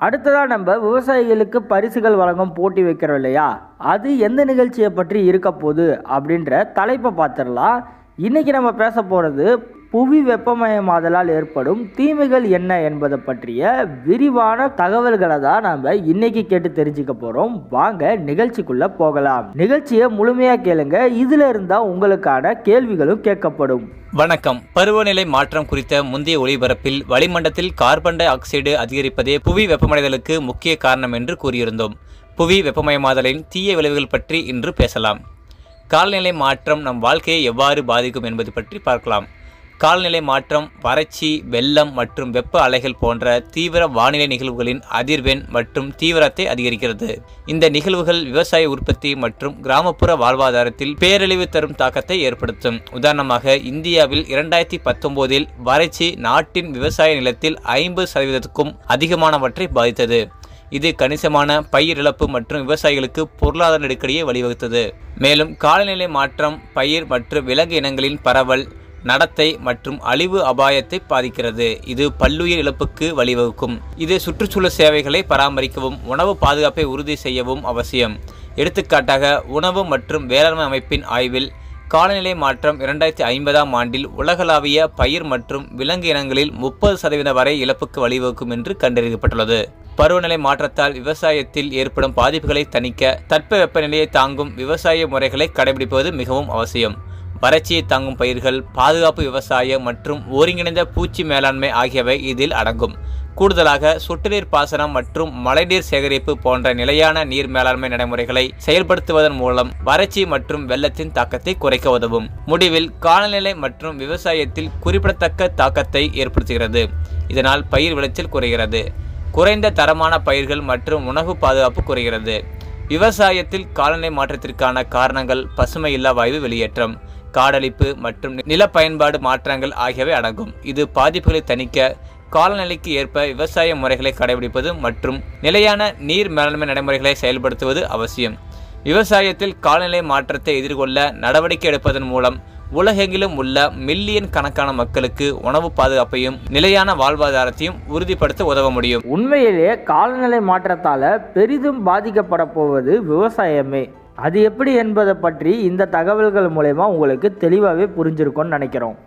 அடுத்ததாக நம்ம விவசாயிகளுக்கு பரிசுகள் வழங்கும் போட்டி வைக்கிறோம் இல்லையா அது எந்த நிகழ்ச்சியை பற்றி இருக்க போகுது அப்படின்ற தலைப்பை பார்த்துடலாம் இன்றைக்கி நம்ம பேச போகிறது புவி வெப்பமயமாதலால் ஏற்படும் தீமைகள் என்ன என்பதை பற்றிய விரிவான தகவல்களை தான் நம்ம இன்னைக்கு கேட்டு தெரிஞ்சுக்க போகிறோம் வாங்க நிகழ்ச்சிக்குள்ளே போகலாம் நிகழ்ச்சியை முழுமையாக கேளுங்க இதில் இருந்தால் உங்களுக்கான கேள்விகளும் கேட்கப்படும் வணக்கம் பருவநிலை மாற்றம் குறித்த முந்தைய ஒளிபரப்பில் வளிமண்டலத்தில் கார்பன் டை ஆக்சைடு அதிகரிப்பதே புவி வெப்பமடைதலுக்கு முக்கிய காரணம் என்று கூறியிருந்தோம் புவி வெப்பமயமாதலின் தீய விளைவுகள் பற்றி இன்று பேசலாம் காலநிலை மாற்றம் நம் வாழ்க்கையை எவ்வாறு பாதிக்கும் என்பது பற்றி பார்க்கலாம் காலநிலை மாற்றம் வறட்சி வெள்ளம் மற்றும் வெப்ப அலைகள் போன்ற தீவிர வானிலை நிகழ்வுகளின் அதிர்வெண் மற்றும் தீவிரத்தை அதிகரிக்கிறது இந்த நிகழ்வுகள் விவசாய உற்பத்தி மற்றும் கிராமப்புற வாழ்வாதாரத்தில் பேரழிவு தரும் தாக்கத்தை ஏற்படுத்தும் உதாரணமாக இந்தியாவில் இரண்டாயிரத்தி பத்தொன்பதில் வறட்சி நாட்டின் விவசாய நிலத்தில் ஐம்பது சதவீதத்துக்கும் அதிகமானவற்றை பாதித்தது இது கணிசமான பயிர் இழப்பு மற்றும் விவசாயிகளுக்கு பொருளாதார நெருக்கடியை வழிவகுத்தது மேலும் காலநிலை மாற்றம் பயிர் மற்றும் விலங்கு இனங்களின் பரவல் நடத்தை மற்றும் அழிவு அபாயத்தை பாதிக்கிறது இது பல்லுயிர் இழப்புக்கு வழிவகுக்கும் இது சுற்றுச்சூழல் சேவைகளை பராமரிக்கவும் உணவு பாதுகாப்பை உறுதி செய்யவும் அவசியம் எடுத்துக்காட்டாக உணவு மற்றும் வேளாண்மை அமைப்பின் ஆய்வில் காலநிலை மாற்றம் இரண்டாயிரத்தி ஐம்பதாம் ஆண்டில் உலகளாவிய பயிர் மற்றும் விலங்கு இனங்களில் முப்பது சதவீதம் வரை இழப்புக்கு வழிவகுக்கும் என்று கண்டறியப்பட்டுள்ளது பருவநிலை மாற்றத்தால் விவசாயத்தில் ஏற்படும் பாதிப்புகளை தணிக்க தட்பவெப்ப நிலையை தாங்கும் விவசாய முறைகளை கடைபிடிப்பது மிகவும் அவசியம் வறட்சியை தாங்கும் பயிர்கள் பாதுகாப்பு விவசாயம் மற்றும் ஒருங்கிணைந்த பூச்சி மேலாண்மை ஆகியவை இதில் அடங்கும் கூடுதலாக சொட்டுநீர் பாசனம் மற்றும் மழைநீர் சேகரிப்பு போன்ற நிலையான நீர் மேலாண்மை நடைமுறைகளை செயல்படுத்துவதன் மூலம் வறட்சி மற்றும் வெள்ளத்தின் தாக்கத்தை குறைக்க உதவும் முடிவில் காலநிலை மற்றும் விவசாயத்தில் குறிப்பிடத்தக்க தாக்கத்தை ஏற்படுத்துகிறது இதனால் பயிர் விளைச்சல் குறைகிறது குறைந்த தரமான பயிர்கள் மற்றும் உணவு பாதுகாப்பு குறைகிறது விவசாயத்தில் காலநிலை மாற்றத்திற்கான காரணங்கள் பசுமையில்லா வாயு வெளியேற்றம் காடழிப்பு மற்றும் நில பயன்பாடு மாற்றங்கள் ஆகியவை அடங்கும் இது பாதிப்புகளை தணிக்க காலநிலைக்கு ஏற்ப விவசாய முறைகளை கடைபிடிப்பது மற்றும் நிலையான நீர் மேலாண்மை நடைமுறைகளை செயல்படுத்துவது அவசியம் விவசாயத்தில் காலநிலை மாற்றத்தை எதிர்கொள்ள நடவடிக்கை எடுப்பதன் மூலம் உலகெங்கிலும் உள்ள மில்லியன் கணக்கான மக்களுக்கு உணவு பாதுகாப்பையும் நிலையான வாழ்வாதாரத்தையும் உறுதிப்படுத்த உதவ முடியும் உண்மையிலேயே காலநிலை மாற்றத்தால் பெரிதும் பாதிக்கப்பட போவது விவசாயமே அது எப்படி என்பதை பற்றி இந்த தகவல்கள் மூலயமா உங்களுக்கு தெளிவாகவே புரிஞ்சிருக்கும்னு நினைக்கிறோம்